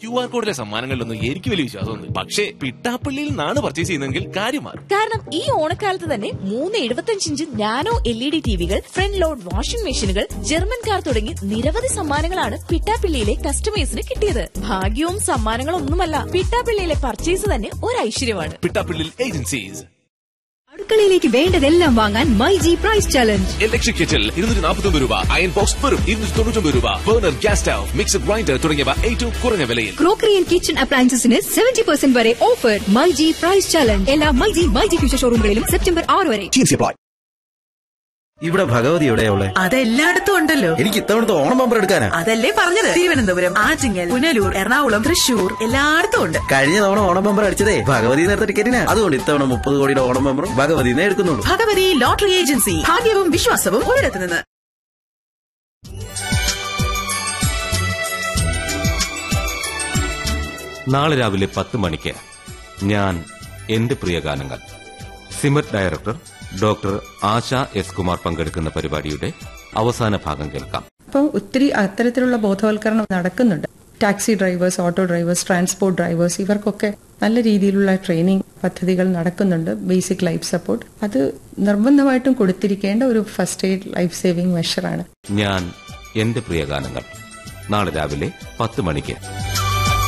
Q R കോഡിലെ സമ്മാനങ്ങളിലൊന്നും എനിക്ക് വലിയ വിശ്വാസമൊന്നും പക്ഷേ പിട്ടാപ്പള്ളിയിൽ നിന്നാണ് പർച്ചേസ് ചെയ്യുന്നതെങ്കിൽ കാര്യം മാറും കാരണം ഈ ഓണക്കാലത്ത് തന്നെ മൂന്ന് എഴുപത്തഞ്ച് inch nano L E D ടിവികൾ ഫ്രണ്ട് ലോഡ് വാഷിംഗ് മെഷീനുകൾ ജർമ്മൻ കാർ തുടങ്ങി നിരവധി സമ്മാനങ്ങളാണ് പിട്ടാപ്പിള്ളിയിലെ കസ്റ്റമേഴ്സിന് കിട്ടിയത് ഭാഗ്യവും സമ്മാനങ്ങളൊന്നുമല്ല പിട്ടാപ്പിള്ളിയിലെ പർച്ചേസ് തന്നെ ഒരു ഐശ്വര്യമാണ് പിട്ടാപ്പള്ളിയിൽ ഏജൻസീസ് അടുക്കളയിലേക്ക് വേണ്ടതെല്ലാം വാങ്ങാൻ my G price challenge electric kettle ഇരുന്നൂറ്റി നാൽപ്പത്തൊമ്പത് രൂപ അയൺ ബോക്സ് വെറും ഇരുന്നൂറ്റി തൊണ്ണൂറ്റൊമ്പത് രൂപ burner gas stove mixer grinder തുടങ്ങിയവ ഏറ്റവും കുറഞ്ഞ വിലയിൽ ക്രോക്കറി ആൻഡ് കിച്ചൺ അപ്ലയൻസസിന് സെവന്റി പെർസെന്റ് വരെ offer my G price challenge എല്ലാ my G my G future ഷോറൂമുകളിലും സെപ്റ്റംബർ ആറ് വരെ ഇവിടെ ഭഗവതി എവിടെയാ ഉള്ളെ അതെല്ലായിടത്തും ഉണ്ടല്ലോ എനിക്ക് ഇത്തവണത്തെ ഓണം പമ്പർ എടുക്കാനാ അതല്ലേ പറഞ്ഞത് തിരുവനന്തപുരം ആറ്റിങ്ങൽ പുനലൂർ എറണാകുളം തൃശൂർ എല്ലായിടത്തും ഉണ്ട് കഴിഞ്ഞ തവണ ഓണം പമ്പർ അടിച്ചതേ ഭഗവതി നേരത്തെ ടിക്കറ്റിനാ അതുകൊണ്ട് ഇത്തവണ മുപ്പത് കോടിയുടെ ഓണം പമ്പറും ഭഗവതിനെ എടുക്കുന്നുള്ളൂ ഭഗവതി ലോട്ടറി ഏജൻസി ഭാഗ്യവും വിശ്വാസവും ഒരിടത്ത് നിന്ന് നാളെ രാവിലെ പത്ത് മണിക്ക് ഞാൻ എന്റെ പ്രിയ ഗാനങ്ങൾ SIMET director doctor Asha S Kumar പങ്കെടുക്കുന്ന പരിപാടിയുടെ അവസാന ഭാഗം കേൾക്കാം അപ്പോൾ ഒത്തിരി അത്തരത്തിലുള്ള ബോധവൽക്കരണം നടക്കുന്നുണ്ട് taxi drivers auto drivers transport drivers ഇവർക്കൊക്കെ നല്ല രീതിയിലുള്ള ട്രെയിനിങ് പദ്ധതികൾ നടക്കുന്നുണ്ട് ബേസിക് ലൈഫ് സപ്പോർട്ട് അത് നിർബന്ധമായിട്ടും കൊടുത്തിരിക്കേണ്ട ഒരു ഫസ്റ്റ് എയ്ഡ് ലൈഫ് സേവിംഗ് മെഷറാണ് ഞാൻ എന്റെ പ്രിയ ഗാനങ്ങൾ നാളെ രാവിലെ പത്ത് മണിക്ക്